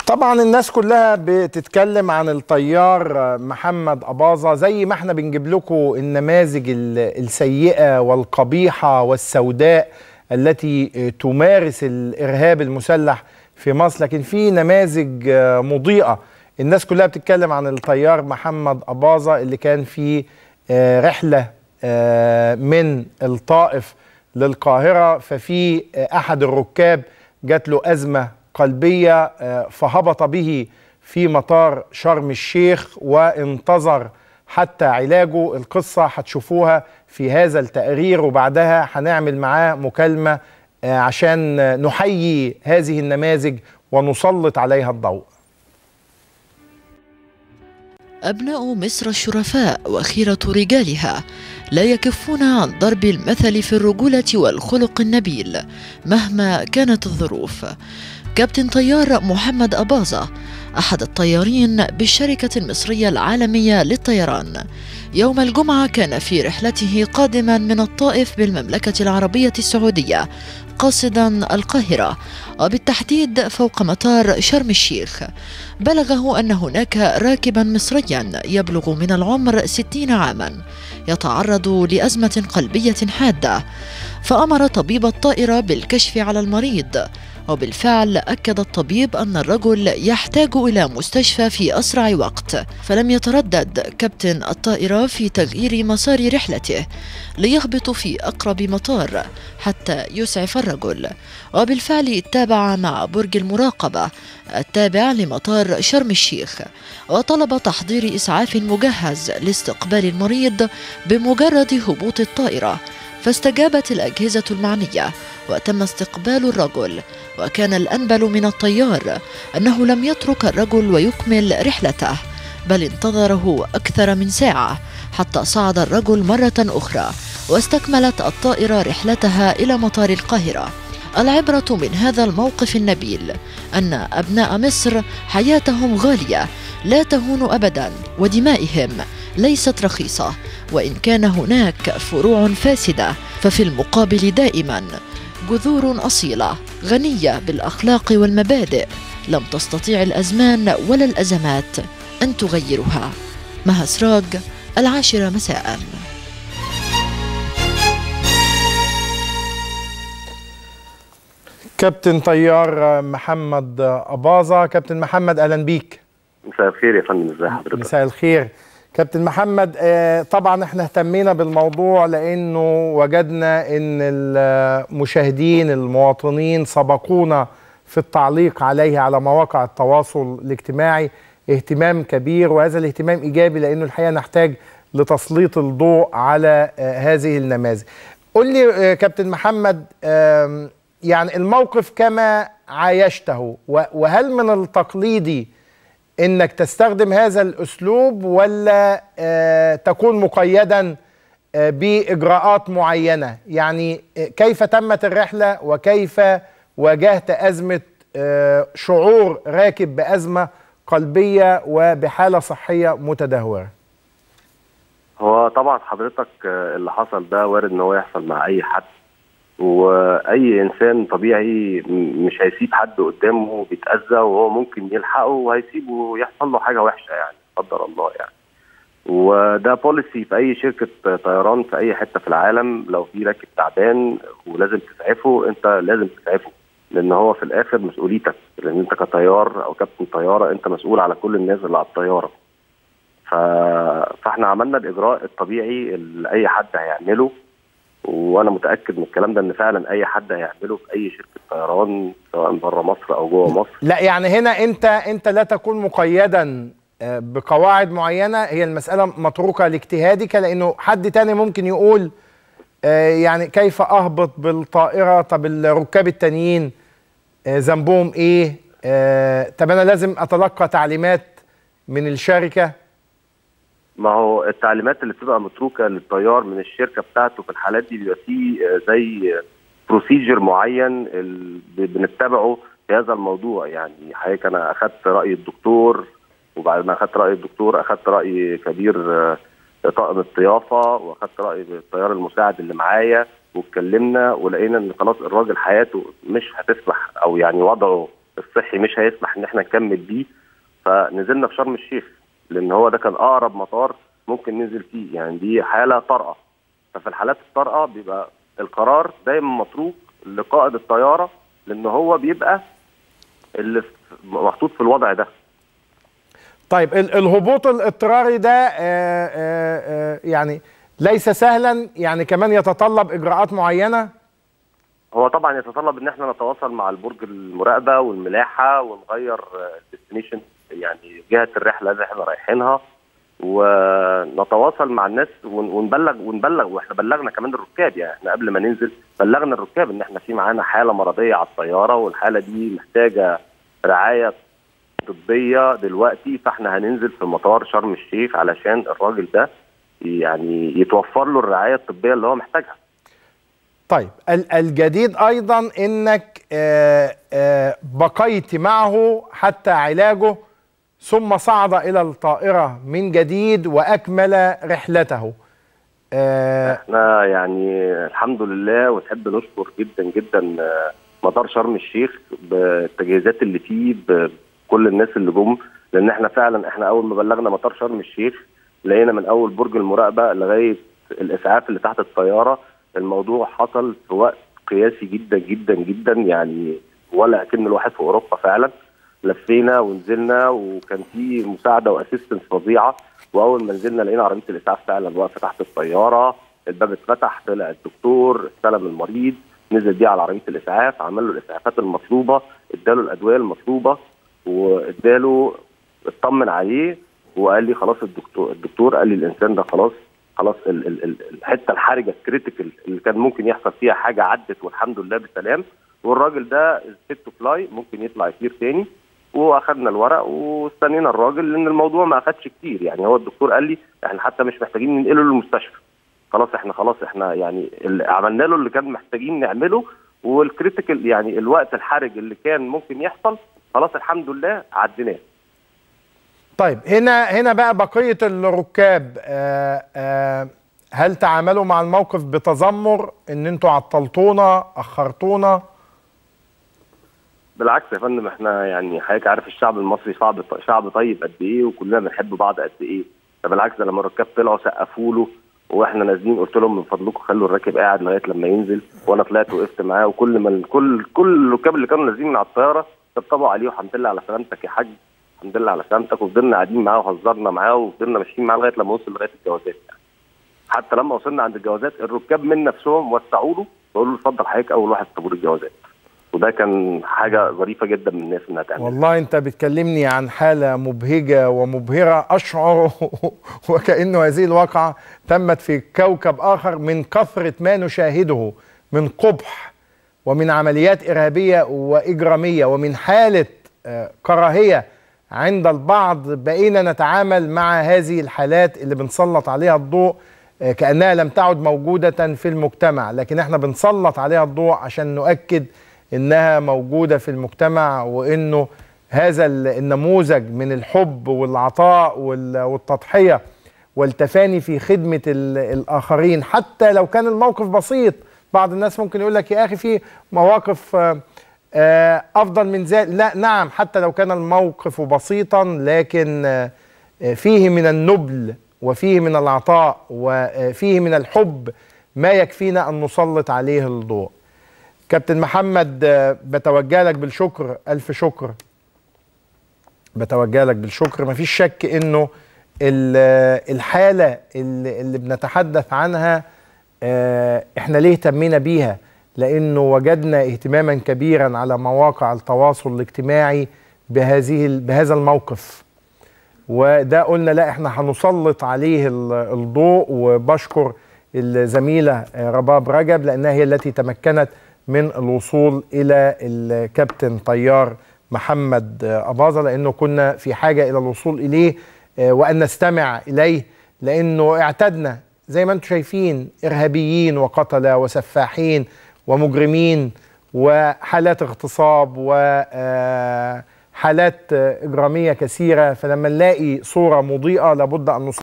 طبعا الناس كلها بتتكلم عن الطيار محمد أباظة زي ما احنا بنجيب لكم النماذج السيئة والقبيحة والسوداء التي تمارس الإرهاب المسلح في مصر لكن في نماذج مضيئة الناس كلها بتتكلم عن الطيار محمد أباظة اللي كان في رحلة من الطائف للقاهرة ففي أحد الركاب جات له أزمة قلبية فهبط به في مطار شرم الشيخ وانتظر حتى علاجه القصة هتشوفوها في هذا التقرير وبعدها هنعمل معاه مكالمة عشان نحيي هذه النماذج ونسلط عليها الضوء أبناء مصر الشرفاء وخيرة رجالها لا يكفون عن ضرب المثل في الرجولة والخلق النبيل مهما كانت الظروف كابتن طيار محمد أباظة أحد الطيارين بالشركة المصرية العالمية للطيران يوم الجمعة كان في رحلته قادما من الطائف بالمملكة العربية السعودية قاصدا القاهرة وبالتحديد فوق مطار شرم الشيخ بلغه أن هناك راكبا مصريا يبلغ من العمر ستين عاما يتعرض لأزمة قلبية حادة فأمر طبيب الطائرة بالكشف على المريض وبالفعل أكد الطبيب أن الرجل يحتاج إلى مستشفى في أسرع وقت فلم يتردد كابتن الطائرة في تغيير مسار رحلته ليهبط في أقرب مطار حتى يسعف الرجل وبالفعل تابع مع برج المراقبة التابع لمطار شرم الشيخ وطلب تحضير إسعاف مجهز لاستقبال المريض بمجرد هبوط الطائرة فاستجابت الأجهزة المعنية وتم استقبال الرجل وكان الأنبل من الطيار أنه لم يترك الرجل ويكمل رحلته بل انتظره أكثر من ساعة حتى صعد الرجل مرة أخرى واستكملت الطائرة رحلتها إلى مطار القاهرة العبرة من هذا الموقف النبيل أن أبناء مصر حياتهم غالية لا تهون أبدا ودمائهم ليست رخيصة وإن كان هناك فروع فاسدة ففي المقابل دائما جذور أصيلة غنية بالأخلاق والمبادئ لم تستطيع الأزمان ولا الأزمات أن تغيرها مها سراج العاشرة مساءً كابتن طيار محمد أباظة كابتن محمد أهلا بيك مساء الخير يا فندم ازي حضرتك مساء الخير كابتن محمد طبعا احنا اهتمينا بالموضوع لانه وجدنا ان المشاهدين المواطنين سبقونا في التعليق عليه على مواقع التواصل الاجتماعي اهتمام كبير وهذا الاهتمام ايجابي لانه الحقيقه نحتاج لتسليط الضوء على هذه النماذج. قل لي كابتن محمد يعني الموقف كما عايشته وهل من التقليدي انك تستخدم هذا الاسلوب ولا آه تكون مقيدا آه باجراءات معينه يعني آه كيف تمت الرحله وكيف واجهت ازمه آه شعور راكب بازمه قلبيه وبحاله صحيه متدهوره هو طبعا حضرتك اللي حصل ده وارد ان هو يحصل مع اي حد واي انسان طبيعي مش هيسيب حد قدامه بيتاذى وهو ممكن يلحقه وهيسيبه يحصل له حاجه وحشه يعني قدر الله يعني وده بوليسي في اي شركه طيران في اي حته في العالم لو في راكب تعبان ولازم تسعفه انت لازم تسعفه لان هو في الاخر مسؤوليتك لان انت كطيار او كابتن طياره انت مسؤول على كل الناس اللي على الطياره ف... فاحنا عملنا الاجراء الطبيعي اللي اي حد هيعمله وانا متاكد من الكلام ده ان فعلا اي حد هيعمله في اي شركه طيران سواء بره مصر او جوه مصر لا يعني هنا انت انت لا تكون مقيدا بقواعد معينه هي المساله متروكه لاجتهادك لانه حد تاني ممكن يقول يعني كيف اهبط بالطائره طب الركاب التانيين ذنبهم ايه طب انا لازم اتلقى تعليمات من الشركه ما هو التعليمات اللي بتبقى متروكه للطيار من الشركه بتاعته في الحالات دي بيبقى فيه زي بروسيجر معين بنتبعه في هذا الموضوع يعني حضرتك انا اخذت راي الدكتور وبعد ما اخذت راي الدكتور اخذت راي كبير طاقم الضيافه واخذت راي الطيار المساعد اللي معايا واتكلمنا ولقينا ان خلاص الراجل حياته مش هتسمح او يعني وضعه الصحي مش هيسمح ان احنا نكمل بيه فنزلنا في شرم الشيخ لان هو ده كان اقرب مطار ممكن ننزل فيه يعني دي حاله طارئه ففي الحالات الطارئه بيبقى القرار دايما متروك لقائد الطياره لان هو بيبقى اللي محطوط في الوضع ده طيب الهبوط الاضطراري ده آآ آآ يعني ليس سهلا يعني كمان يتطلب اجراءات معينه هو طبعا يتطلب ان احنا نتواصل مع البرج المراقبه والملاحه ونغير الديستنيشن يعني جهه الرحله اللي احنا رايحينها ونتواصل مع الناس ونبلغ ونبلغ واحنا بلغنا كمان الركاب يعني احنا قبل ما ننزل بلغنا الركاب ان احنا في معانا حاله مرضيه على الطياره والحاله دي محتاجه رعايه طبيه دلوقتي فاحنا هننزل في مطار شرم الشيخ علشان الراجل ده يعني يتوفر له الرعايه الطبيه اللي هو محتاجها. طيب الجديد ايضا انك آآ آآ بقيت معه حتى علاجه ثم صعد الى الطائره من جديد واكمل رحلته. احنا يعني الحمد لله ونحب نشكر جدا جدا مطار شرم الشيخ بالتجهيزات اللي فيه بكل الناس اللي جم لان احنا فعلا احنا اول ما بلغنا مطار شرم الشيخ لقينا من اول برج المراقبه لغايه الاسعاف اللي تحت الطياره الموضوع حصل في وقت قياسي جدا جدا جدا يعني ولا كأن الواحد في اوروبا فعلا لفينا ونزلنا وكان في مساعده واسيستنس فظيعه واول ما نزلنا لقينا عربيه الاسعاف فعلا واقفه تحت الطياره الباب اتفتح طلع الدكتور استلم المريض نزل بيه على عربيه الاسعاف عمل له الاسعافات المطلوبه اداله الادويه المطلوبه واداله اطمن عليه وقال لي خلاص الدكتور الدكتور قال لي الانسان ده خلاص خلاص ال ال ال الحته الحرجه الكريتيكال اللي كان ممكن يحصل فيها حاجه عدت والحمد لله بسلام والراجل ده سيت تو فلاي ممكن يطلع يطير تاني واخدنا الورق واستنينا الراجل لان الموضوع ما اخدش كتير يعني هو الدكتور قال لي احنا حتى مش محتاجين ننقله للمستشفى خلاص احنا خلاص احنا يعني عملنا له اللي كان محتاجين نعمله والكريتيكال يعني الوقت الحرج اللي كان ممكن يحصل خلاص الحمد لله عديناه طيب هنا هنا بقى بقيه الركاب آآ آآ هل تعاملوا مع الموقف بتذمر ان انتوا عطلتونا اخرتونا بالعكس يا فندم احنا يعني حضرتك عارف الشعب المصري شعب شعب طيب قد ايه وكلنا بنحب بعض قد ايه فبالعكس ده لما الركاب طلعوا سقفوا له واحنا نازلين قلت لهم من فضلكم خلوا الراكب قاعد لغايه لما ينزل وانا طلعت وقفت معاه وكل ما كل كل الركاب اللي كانوا نازلين من على الطياره طبطبوا عليه والحمد لله على سلامتك يا حاج الحمد لله على سلامتك وفضلنا قاعدين معاه وهزرنا معاه وفضلنا ماشيين معاه لغايه لما وصل لغايه الجوازات يعني. حتى لما وصلنا عند الجوازات الركاب من نفسهم وسعوا له وقالوا له اتفضل حضرتك اول واحد في طابور الجوازات وده كان حاجه ظريفه جدا من الناس انها تعمل والله انت بتكلمني عن حاله مبهجه ومبهره اشعر وكانه هذه الواقعه تمت في كوكب اخر من كثره ما نشاهده من قبح ومن عمليات ارهابيه واجراميه ومن حاله كراهيه عند البعض بقينا نتعامل مع هذه الحالات اللي بنسلط عليها الضوء كانها لم تعد موجوده في المجتمع لكن احنا بنسلط عليها الضوء عشان نؤكد انها موجوده في المجتمع وانه هذا النموذج من الحب والعطاء والتضحيه والتفاني في خدمه الاخرين حتى لو كان الموقف بسيط بعض الناس ممكن يقول لك يا اخي في مواقف افضل من ذلك لا نعم حتى لو كان الموقف بسيطا لكن فيه من النبل وفيه من العطاء وفيه من الحب ما يكفينا ان نسلط عليه الضوء كابتن محمد بتوجه لك بالشكر الف شكر بتوجه لك بالشكر مفيش شك انه الحاله اللي, اللي بنتحدث عنها احنا ليه اهتمينا بيها لانه وجدنا اهتماما كبيرا على مواقع التواصل الاجتماعي بهذه بهذا الموقف وده قلنا لا احنا هنسلط عليه الضوء وبشكر الزميله رباب رجب لانها هي التي تمكنت من الوصول الى الكابتن طيار محمد اباظه لانه كنا في حاجه الى الوصول اليه وان نستمع اليه لانه اعتدنا زي ما انتم شايفين ارهابيين وقتله وسفاحين ومجرمين وحالات اغتصاب وحالات اجراميه كثيره فلما نلاقي صوره مضيئه لابد ان